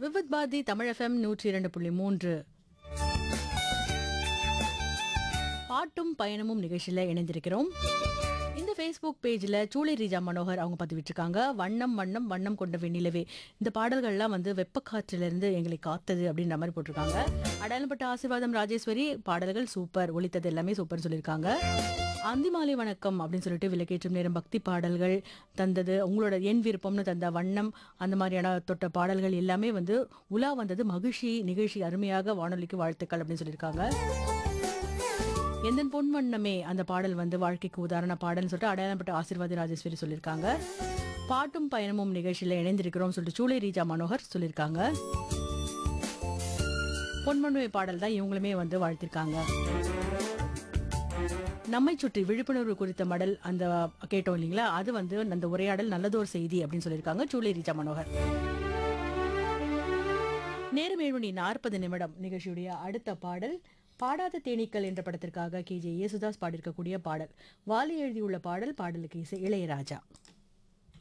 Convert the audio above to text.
Vividh Bharathi Tamil FM நூற்றி இரண்டு புள்ளி மூன்று பாட்டும் பயணமும் நிகழ்ச்சியில இணைந்திருக்கிறோம் இந்த ஃபேஸ்புக் பேஜில் சூளை ரீஜா மனோகர் அவங்க பதிவிட்டிருக்காங்க வண்ணம் வண்ணம் வண்ணம் கொண்ட வெண்ணிலவே இந்த பாடல்கள்லாம் வந்து வெப்பக்காற்றிலிருந்து எங்களை காத்தது அப்படின்ற மாதிரி போட்டிருக்காங்க அடையாளப்பட்ட ஆசீர்வாதம் ராஜேஸ்வரி பாடல்கள் சூப்பர் ஒலித்தது எல்லாமே சூப்பர் சொல்லியிருக்காங்க அந்திமாலை வணக்கம் அப்படின்னு சொல்லிட்டு விலக்கேற்றும் நேரம் பக்தி பாடல்கள் தந்தது உங்களோட என் விருப்பம்னு தந்த வண்ணம் அந்த மாதிரியான தொட்ட பாடல்கள் எல்லாமே வந்து உலா வந்தது மகிழ்ச்சி நிகழ்ச்சி அருமையாக வானொலிக்கு வாழ்த்துக்கள் அப்படின்னு சொல்லியிருக்காங்க எந்தன் பொன் வண்ணமே அந்த பாடல் வந்து வாழ்க்கைக்கு உதாரண பாடல்னு சொல்லிட்டு அடையாளப்பட்ட ஆசீர்வாதி ராஜேஸ்வரி சொல்லியிருக்காங்க பாட்டும் பயணமும் நிகழ்ச்சியில இணைந்திருக்கிறோம் சொல்லிட்டு சூளை ரீஜா மனோகர் சொல்லியிருக்காங்க பொன்மண்ணுவை பாடல் தான் இவங்களுமே வந்து வாழ்த்திருக்காங்க நம்மை சுற்றி விழிப்புணர்வு குறித்த மடல் அந்த கேட்டோம் இல்லைங்களா அது வந்து அந்த உரையாடல் நல்லதோர் செய்தி அப்படின்னு சொல்லியிருக்காங்க சூளை ரீஜா மனோகர் நேரம் ஏழு மணி நாற்பது நிமிடம் நிகழ்ச்சியுடைய அடுத்த பாடல் பாடாத தேனீக்கள் என்ற படத்திற்காக கே ஜே யேசுதாஸ் பாடியிருக்கக்கூடிய பாடல் வாலி எழுதியுள்ள பாடல் பாடலுக்கு இசை இளையராஜா